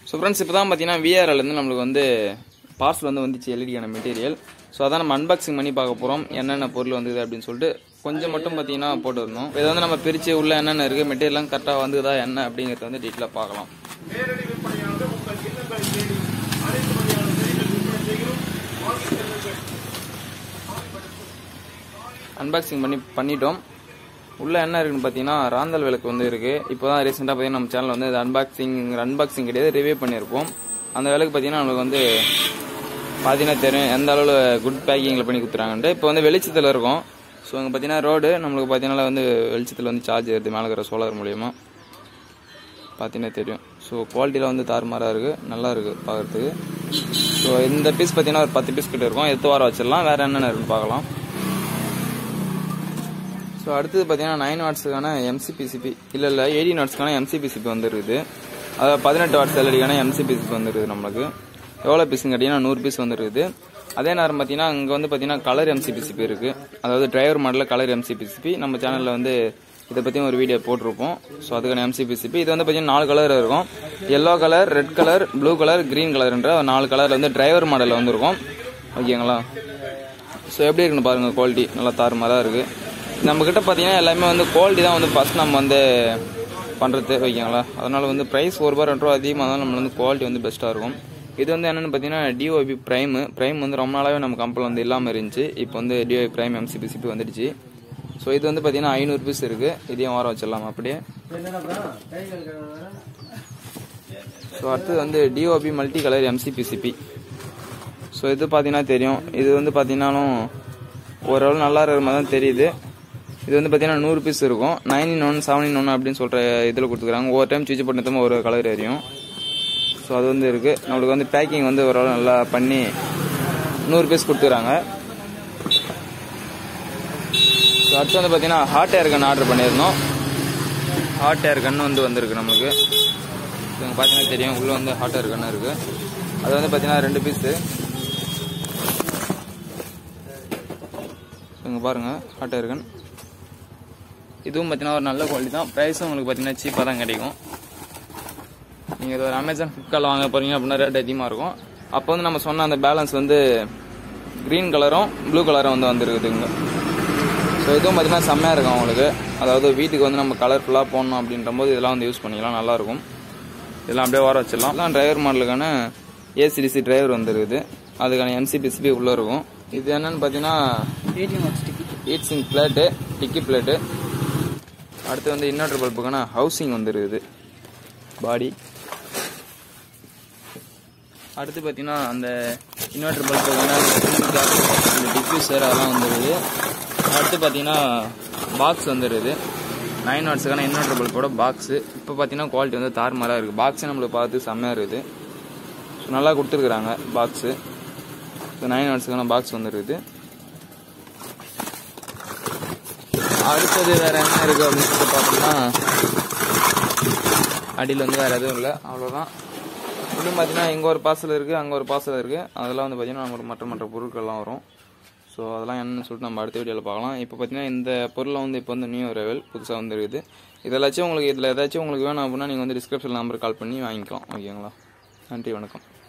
so friends இப்போ தான் பார்த்தீங்கன்னா விஆர்எல்லேருந்து நம்மளுக்கு வந்து பார்சல் வந்து வந்துச்சு எல்இடியான மெட்டீரியல் ஸோ அதான் நம்ம அன்பாக்சிங் பண்ணி பார்க்க போகிறோம் என்னென்ன பொருள் வந்தது அப்படின்னு சொல்லிட்டு கொஞ்சம் மட்டும் பார்த்தீங்கன்னா போட்டு வரணும் இதை வந்து நம்ம பிரித்து உள்ள என்னென்ன இருக்குது மெட்டீரியல்லாம் கரெக்டாக வந்ததா என்ன அப்படிங்கிறத வந்து டீட்டெயிலாக பார்க்கலாம் நேரடி விற்பனையானது உங்கள் இல்லங்களை தேடி அனைத்து வகையான செய்திகள் விற்பனை செய்கிறோம் வாங்கி செல்லுங்கள் அன்பாக்சிங் பண்ணி பண்ணிட்டோம் உள்ள என்ன இருக்குன்னு பார்த்தீங்கன்னா ராந்தல் விளக்கு வந்து இருக்கு இப்போ தான் ரீசெண்டாக பார்த்தீங்கன்னா நம்ம சேனல் வந்து அன்பாக்சிங் அன்பாக்சிங் கிடையாது ரிவ்யூ பண்ணியிருப்போம் அந்த விளக்கு பார்த்தீங்கன்னா நம்மளுக்கு வந்து பார்த்தீங்கன்னா தெரியும் எந்த அளவில் குட் பேக்கிங்கில் பண்ணி கொடுத்துறாங்கன்ட்டு இப்போ வந்து வெளிச்சத்தில் இருக்கும் ஸோ அங்கே பார்த்தீங்கன்னா ரோடு நம்மளுக்கு பார்த்தீங்கன்னா வந்து வெளிச்சத்தில் வந்து சார்ஜ் ஏறுது மேலே இருக்கிற சோலார் மூலியமாக பார்த்தீங்கன்னா தெரியும் ஸோ குவாலிட்டியில் வந்து தாறுமாறாக இருக்குது நல்லா இருக்குது பார்க்குறதுக்கு ஸோ இந்த பீஸ் பார்த்தீங்கன்னா ஒரு பத்து பீஸ் கிட்ட இருக்கும் எடுத்து வாரம் வச்சிடலாம் வேறு என்னென்ன இருக்குன்னு பார்க்கலாம் ஸோ அடுத்தது பார்த்தீங்கன்னா நைன் வாட்ஸுக்கான எம்சிபிசிபி இல்லை இல்லை எயிட்டீன் வாட்ஸ்க்கான எம்சிபிசிபி வந்துருக்குது அதாவது பதினெட்டு வாட்ஸ் எல்இடிக்கான எம்சிபிசிபி வந்துருக்குது நம்மளுக்கு எவ்வளோ பீஸ்னு கேட்டிங்கன்னா நூறு பீஸ் வந்துருக்குது அதே நேரம் பார்த்தீங்கன்னா இங்கே வந்து பார்த்தீங்கன்னா கலர் எம்சிபிசிபி இருக்குது அதாவது டிரைவர் மாடலில் கலர் எம்சிபிசிபி நம்ம சேனலில் வந்து இதை பற்றி ஒரு வீடியோ போட்டிருப்போம் ஸோ அதுக்கான எம்சிபிசிபி இது வந்து பார்த்தீங்கன்னா நாலு கலர் இருக்கும் yellow colour red colour blue colour green கலர்ன்ற நாலு கலரில் வந்து டிரைவர் மாடலில் வந்துருக்கும் ஓகேங்களா ஸோ எப்படி இருக்குன்னு பாருங்கள் குவாலிட்டி நல்லா தாறுமாறாக இருக்குது நம்மக்கிட்ட பார்த்தீங்கன்னா எல்லாமே வந்து குவாலிட்டி தான் வந்து ஃபஸ்ட் நம்ம வந்து பண்ணுறது ஓகேங்களா அதனால் வந்து ப்ரைஸ் ஒரு ரூபா ரெண்டு ரூபா அதிகமாக தான் நம்மளுக்கு வந்து குவாலிட்டி வந்து பெஸ்ட்டாக இருக்கும் இது வந்து என்னென்னு பார்த்தீங்கன்னா டிஓபி ப்ரைம் ப்ரைம் வந்து ரொம்ப நாளாகவே நம்ம கம்பெனியில் வந்து இல்லாமல் இருந்துச்சு இப்போ வந்து டிஓபி ப்ரைம் எம்சிபிசிபி வந்துடுச்சு ஸோ இது வந்து பார்த்தீங்கன்னா ஐநூறு பீஸ் இருக்குது இதையும் வாரம் வச்சிடலாம் அப்படியே ஸோ அடுத்தது வந்து டிஓபி மல்டி கலர் எம்சிபிசிபி ஸோ இது பார்த்தீங்கன்னா தெரியும் இது வந்து பார்த்தீங்கன்னாலும் ஓரளவு நல்லா இருக்கிற மாதிரி தான் தெரியுது இது வந்து பார்த்தீங்கன்னா நூறு பீஸ் இருக்கும் nine in one seven in one அப்படின்னு சொல்கிற இதில் கொடுத்துருக்காங்க ஒவ்வொரு டைம் சுவிட்ச் பண்ணி ஒரு கலர் எரியும் ஸோ அது வந்து இருக்குது நம்மளுக்கு வந்து பேக்கிங் வந்து ஓரளவு நல்லா பண்ணி நூறு பீஸ் கொடுத்துறாங்க ஸோ அடுத்து வந்து பார்த்தீங்கன்னா ஹாட் ஏர் கன் ஆர்டர் பண்ணியிருந்தோம் ஹாட் ஏர் கன் வந்து வந்திருக்கு நம்மளுக்கு இங்கே பார்த்தீங்கன்னா தெரியும் உள்ளே வந்து ஹாட் ஏர் கன் இருக்குது அது வந்து பார்த்தீங்கன்னா ரெண்டு பீஸு இங்கே பாருங்கள் ஹாட் ஏர் கன் இதுவும் பார்த்தீங்கன்னா ஒரு நல்ல குவாலிட்டி தான் ப்ரைஸும் உங்களுக்கு பார்த்தீங்கன்னா சீப்பாக தான் கிடைக்கும் நீங்கள் இது ஒரு அமேசான் ஃப்ளிப்கார்ட்டில் வாங்க போகிறீங்க அப்படின்னா ரேட் அதிகமாக இருக்கும் அப்போ வந்து நம்ம சொன்ன அந்த பேலன்ஸ் வந்து க்ரீன் கலரும் ப்ளூ கலரும் வந்து வந்துருக்குதுங்க ஸோ இதுவும் பார்த்தீங்கன்னா செம்மையாக இருக்கும் உங்களுக்கு அதாவது வீட்டுக்கு வந்து நம்ம கலர்ஃபுல்லாக போடணும் அப்படின்ற போது இதெல்லாம் வந்து யூஸ் பண்ணிக்கலாம் நல்லாயிருக்கும் இதெல்லாம் அப்படியே வர வச்சிடலாம் இதெல்லாம் டிரைவர் மாடலுக்கான ஏசிடிசி டிரைவர் வந்துருக்குது அதுக்கான எம்சிபிசிபி உள்ளே இருக்கும் இது என்னன்னு பார்த்தீங்கன்னா ஹீட் சிங் பிளேட்டு டிக்கி பிளேட்டு அடுத்து வந்து இன்வெர்டர் பல்புக்கான ஹவுசிங் வந்துருக்குது பாடி அடுத்து பார்த்தீங்கன்னா அந்த இன்வெர்டர் பல்புக்கான டிஃப்யூசர் அதெல்லாம் வந்துருக்குது அடுத்து பார்த்தீங்கன்னா பாக்ஸ் வந்துருக்குது நைன் வாட்ஸுக்கான இன்வெர்டர் பல்போட பாக்ஸு இப்போ பார்த்தீங்கன்னா குவாலிட்டி வந்து தாறுமாறாக இருக்குது பாக்ஸே நம்மளுக்கு பார்த்து செம்மையாக இருக்குது ஸோ நல்லா கொடுத்துருக்குறாங்க பாக்ஸு நைன் வாட்ஸுக்கான பாக்ஸ் வந்துருக்குது அடுத்தது வேற என்ன இருக்கு அப்படின்னு சொல்லிட்டு பார்த்தோம்னா அடியில் வந்து வேற எதுவும் இல்லை அவ்வளோதான் இன்னும் பார்த்தீங்கன்னா இங்கே ஒரு பார்சல் இருக்குது அங்கே ஒரு பார்சல் இருக்குது அதெல்லாம் வந்து பார்த்தீங்கன்னா நமக்கு மற்ற மற்ற பொருட்கள்லாம் வரும் ஸோ அதெல்லாம் என்னன்னு சொல்லிட்டு நம்ம அடுத்த வீடியோவில் பார்க்கலாம் இப்போ பார்த்தீங்கன்னா இந்த பொருளை வந்து இப்போ வந்து நியூ ரெவல் புதுசாக வந்து இருக்குது இதெல்லாச்சும் உங்களுக்கு இதில் ஏதாச்சும் உங்களுக்கு வேணும் அப்படின்னா நீங்கள் வந்து டிஸ்கிரிப்ஷன் நம்பர் கால் பண்ணி வாங்கிக்கலாம் ஓகேங்களா நன்றி வணக்கம்